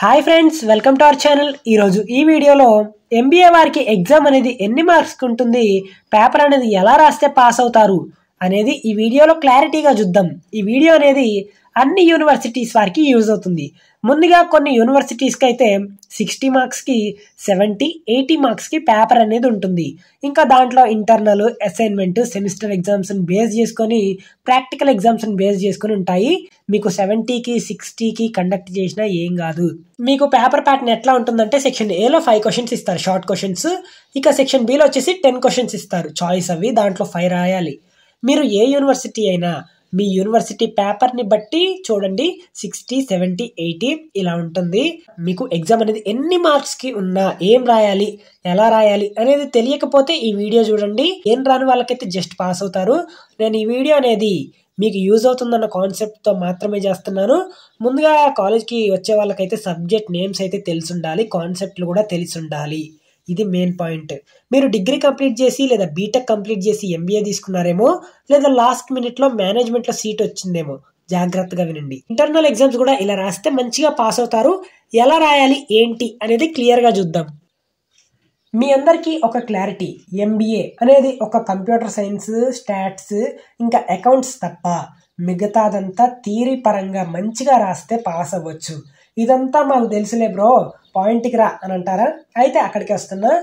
hi friends welcome to our channel ఈరోజు ఈ వీడియోలో ఎంబీఏ వారికి ఎగ్జామ్ అనేది ఎన్ని మార్క్స్ ఉంటుంది పేపర్ అనేది ఎలా రాస్తే పాస్ అవుతారు అనేది ఈ వీడియోలో క్లారిటీగా చూద్దాం ఈ వీడియో అనేది అన్ని యూనివర్సిటీస్ వారికి యూజ్ అవుతుంది ముందుగా కొన్ని యూనివర్సిటీస్కి అయితే సిక్స్టీ మార్క్స్కి సెవెంటీ ఎయిటీ మార్క్స్కి పేపర్ అనేది ఉంటుంది ఇంకా దాంట్లో ఇంటర్నల్ అసైన్మెంట్ సెమిస్టర్ ఎగ్జామ్స్ని బేస్ చేసుకొని ప్రాక్టికల్ ఎగ్జామ్స్ని బేస్ చేసుకొని ఉంటాయి మీకు సెవెంటీకి సిక్స్టీకి కండక్ట్ చేసినా ఏం కాదు మీకు పేపర్ ప్యాటర్న్ ఎట్లా ఉంటుందంటే సెక్షన్ ఏలో ఫైవ్ క్వశ్చన్స్ ఇస్తారు షార్ట్ క్వశ్చన్స్ ఇక సెక్షన్ బిలో వచ్చేసి టెన్ క్వశ్చన్స్ ఇస్తారు చాయిస్ అవి దాంట్లో ఫైవ్ రాయాలి మీరు ఏ యూనివర్సిటీ అయినా మీ యూనివర్సిటీ పేపర్ని బట్టి చూడండి సిక్స్టీ సెవెంటీ ఎయిటీ ఇలా ఉంటుంది మీకు ఎగ్జామ్ అనేది ఎన్ని మార్క్స్కి ఉన్నా ఏం రాయాలి ఎలా రాయాలి అనేది తెలియకపోతే ఈ వీడియో చూడండి ఏం రాని వాళ్ళకైతే జస్ట్ పాస్ అవుతారు నేను ఈ వీడియో అనేది మీకు యూజ్ అవుతుందన్న కాన్సెప్ట్తో మాత్రమే చేస్తున్నాను ముందుగా కాలేజ్కి వచ్చే వాళ్ళకైతే సబ్జెక్ట్ నేమ్స్ అయితే తెలిసి ఉండాలి కాన్సెప్ట్లు కూడా తెలిసి ఉండాలి ఇది మెయిన్ పాయింట్ మీరు డిగ్రీ కంప్లీట్ చేసి లేదా బీటెక్ కంప్లీట్ చేసి ఎంబీఏ తీసుకున్నారేమో లేదా లాస్ట్ మినిట్లో మేనేజ్మెంట్లో సీట్ వచ్చిందేమో జాగ్రత్తగా వినండి ఇంటర్నల్ ఎగ్జామ్స్ కూడా ఇలా రాస్తే మంచిగా పాస్ అవుతారు ఎలా రాయాలి ఏంటి అనేది క్లియర్గా చూద్దాం మీ అందరికీ ఒక క్లారిటీ ఎంబీఏ అనేది ఒక కంప్యూటర్ సైన్స్ స్టాట్స్ ఇంకా అకౌంట్స్ తప్ప మిగతాదంతా థీరీ పరంగా మంచిగా రాస్తే పాస్ అవ్వచ్చు ఇదంతా మాకు తెలుసులే బ్రో పాయింట్కి రా అని అంటారా అయితే అక్కడికి వస్తున్నా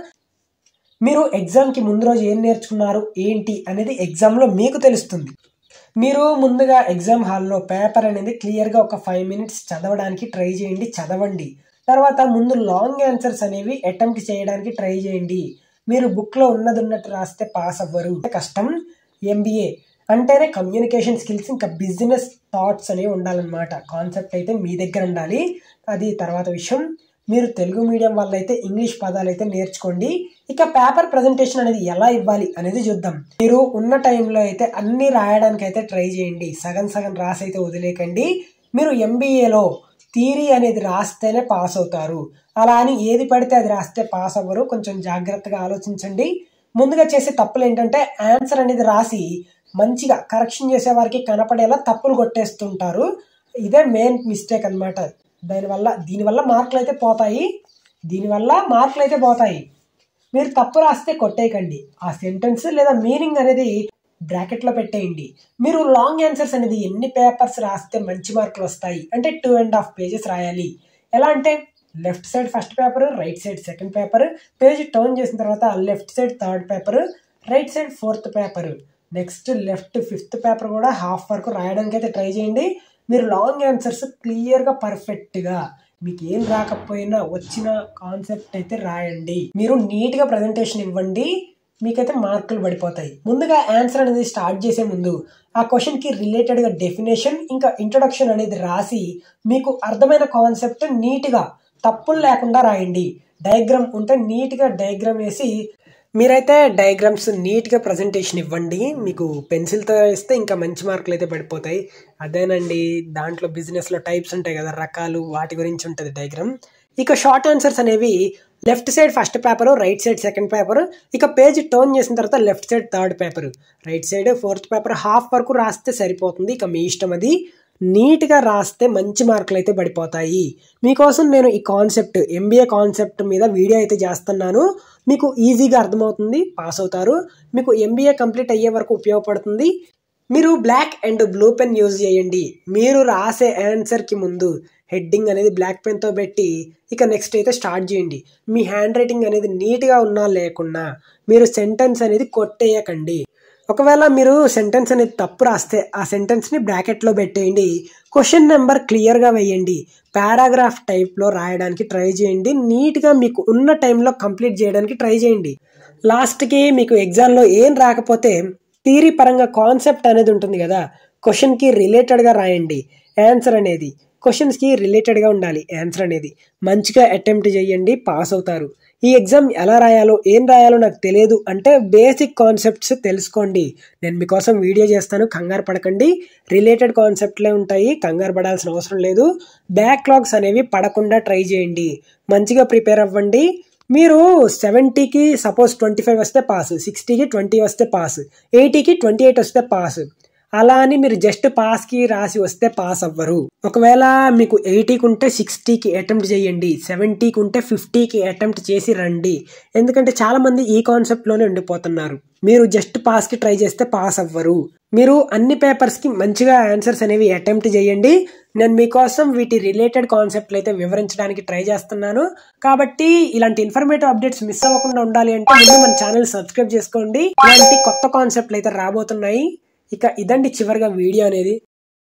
మీరు ఎగ్జామ్కి ముందు రోజు ఏం నేర్చుకున్నారు ఏంటి అనేది ఎగ్జామ్లో మీకు తెలుస్తుంది మీరు ముందుగా ఎగ్జామ్ హాల్లో పేపర్ అనేది క్లియర్గా ఒక ఫైవ్ మినిట్స్ చదవడానికి ట్రై చేయండి చదవండి తర్వాత ముందు లాంగ్ ఆన్సర్స్ అనేవి అటెంప్ట్ చేయడానికి ట్రై చేయండి మీరు బుక్లో ఉన్నది ఉన్నట్టు రాస్తే పాస్ అవ్వరు కష్టం ఎంబీఏ అంటేనే కమ్యూనికేషన్ స్కిల్స్ ఇంకా బిజినెస్ థాట్స్ అనేవి ఉండాలన్నమాట కాన్సెప్ట్ అయితే మీ దగ్గర ఉండాలి అది తర్వాత విషయం మీరు తెలుగు మీడియం వల్ల అయితే ఇంగ్లీష్ పదాలు అయితే నేర్చుకోండి ఇక పేపర్ ప్రజెంటేషన్ అనేది ఎలా ఇవ్వాలి అనేది చూద్దాం మీరు ఉన్న టైంలో అయితే అన్ని రాయడానికి అయితే ట్రై చేయండి సగం సగం రాసి అయితే వదిలేకండి మీరు ఎంబీఏలో థీరీ అనేది రాస్తేనే పాస్ అవుతారు అలా అని ఏది పడితే అది రాస్తే పాస్ అవ్వరు కొంచెం జాగ్రత్తగా ఆలోచించండి ముందుగా చేసే తప్పులు ఏంటంటే ఆన్సర్ అనేది రాసి మంచిగా కరెక్షన్ చేసే వారికి కనపడేలా తప్పులు కొట్టేస్తుంటారు ఇదే మెయిన్ మిస్టేక్ అనమాట దానివల్ల దీనివల్ల మార్కులు అయితే పోతాయి దీనివల్ల మార్కులు అయితే పోతాయి మీరు తప్పు రాస్తే కొట్టేయకండి ఆ సెంటెన్స్ లేదా మీనింగ్ అనేది బ్రాకెట్లో పెట్టేయండి మీరు లాంగ్ ఆన్సర్స్ అనేది ఎన్ని పేపర్స్ రాస్తే మంచి మార్కులు వస్తాయి అంటే టూ అండ్ హాఫ్ పేజెస్ రాయాలి ఎలా అంటే left side first paper right side second paper page turn చేసిన తర్వాత left side third paper right side fourth paper next left fifth paper కూడా హాఫ్ వరకు రాయడానికి అయితే ట్రై చేయండి మీరు లాంగ్ ఆన్సర్స్ క్లియర్గా పర్ఫెక్ట్గా మీకు ఏం రాకపోయినా వచ్చిన కాన్సెప్ట్ అయితే రాయండి మీరు నీట్గా ప్రజెంటేషన్ ఇవ్వండి మీకైతే మార్కులు పడిపోతాయి ముందుగా ఆన్సర్ అనేది స్టార్ట్ చేసే ముందు ఆ క్వశ్చన్కి రిలేటెడ్గా డెఫినేషన్ ఇంకా ఇంట్రొడక్షన్ అనేది రాసి మీకు అర్థమైన కాన్సెప్ట్ నీట్గా తప్పులు లేకుండా రాయండి డయాగ్రామ్ ఉంటే నీట్గా డయాగ్రామ్ వేసి మీరైతే డయాగ్రామ్స్ నీట్గా ప్రజెంటేషన్ ఇవ్వండి మీకు పెన్సిల్తో వేస్తే ఇంకా మంచి మార్కులు అయితే పడిపోతాయి అదేనండి దాంట్లో బిజినెస్లో టైప్స్ ఉంటాయి కదా రకాలు వాటి గురించి ఉంటుంది డయాగ్రామ్ ఇక షార్ట్ ఆన్సర్స్ అనేవి left side first paper right side second paper ఇక పేజ్ టర్న్ చేసిన తర్వాత left side third paper right side fourth paper half వరకు రాస్తే సరిపోతుంది ఇక మీ ఇష్టం అది నీట్గా రాస్తే మంచి మార్కులు అయితే పడిపోతాయి మీకోసం నేను ఈ కాన్సెప్ట్ ఎంబీఏ కాన్సెప్ట్ మీద వీడియో అయితే చేస్తున్నాను మీకు ఈజీగా అర్థమవుతుంది పాస్ అవుతారు మీకు ఎంబీఏ కంప్లీట్ అయ్యే వరకు ఉపయోగపడుతుంది మీరు black and blue pen use చేయండి మీరు రాసే ఆన్సర్కి ముందు హెడ్డింగ్ అనేది బ్లాక్ పెన్తో పెట్టి ఇక నెక్స్ట్ అయితే స్టార్ట్ చేయండి మీ హ్యాండ్ రైటింగ్ అనేది నీట్గా ఉన్నా లేకున్నా మీరు సెంటెన్స్ అనేది కొట్టేయకండి ఒకవేళ మీరు సెంటెన్స్ అనేది తప్పు రాస్తే ఆ సెంటెన్స్ని బ్రాకెట్లో పెట్టేయండి క్వశ్చన్ నెంబర్ క్లియర్గా వేయండి పారాగ్రాఫ్ టైప్లో రాయడానికి ట్రై చేయండి నీట్గా మీకు ఉన్న టైంలో కంప్లీట్ చేయడానికి ట్రై చేయండి లాస్ట్కి మీకు ఎగ్జామ్లో ఏం రాకపోతే థీరీ పరంగా కాన్సెప్ట్ అనేది ఉంటుంది కదా క్వశ్చన్కి రిలేటెడ్గా రాయండి ఆన్సర్ అనేది క్వశ్చన్స్కి రిలేటెడ్గా ఉండాలి ఆన్సర్ అనేది మంచిగా అటెంప్ట్ చేయండి పాస్ అవుతారు ఈ ఎగ్జామ్ ఎలా రాయాలో ఏం రాయాలో నాకు తెలియదు అంటే బేసిక్ కాన్సెప్ట్స్ తెలుసుకోండి నేను మీకోసం వీడియో చేస్తాను కంగారు పడకండి రిలేటెడ్ కాన్సెప్ట్లే ఉంటాయి కంగారు పడాల్సిన అవసరం లేదు బ్యాక్లాగ్స్ అనేవి పడకుండా ట్రై చేయండి మంచిగా ప్రిపేర్ అవ్వండి మీరు సెవెంటీకి సపోజ్ ట్వంటీ ఫైవ్ వస్తే పాస్ సిక్స్టీకి ట్వంటీ వస్తే పాస్ ఎయిటీకి ట్వంటీ ఎయిట్ వస్తే పాస్ అలా అని మీరు జస్ట్ పాస్కి రాసి వస్తే పాస్ అవ్వరు ఒకవేళ మీకు ఎయిటీకి ఉంటే సిక్స్టీకి అటెంప్ట్ చేయండి సెవెంటీకి ఉంటే ఫిఫ్టీకి అటెంప్ట్ చేసి రండి ఎందుకంటే చాలా మంది ఈ కాన్సెప్ట్లోనే ఉండిపోతున్నారు మీరు జస్ట్ పాస్కి ట్రై చేస్తే పాస్ అవ్వరు మీరు అన్ని పేపర్స్కి మంచిగా ఆన్సర్స్ అనేవి అటెంప్ట్ చేయండి నేను మీకోసం వీటి రిలేటెడ్ కాన్సెప్ట్లు అయితే వివరించడానికి ట్రై చేస్తున్నాను కాబట్టి ఇలాంటి ఇన్ఫర్మేటివ్ అప్డేట్స్ మిస్ అవ్వకుండా ఉండాలి అంటే ముందు మన ఛానల్ సబ్స్క్రైబ్ చేసుకోండి ఇలాంటి కొత్త కాన్సెప్ట్లు అయితే రాబోతున్నాయి ఇక ఇదండి చివరిగా వీడియో అనేది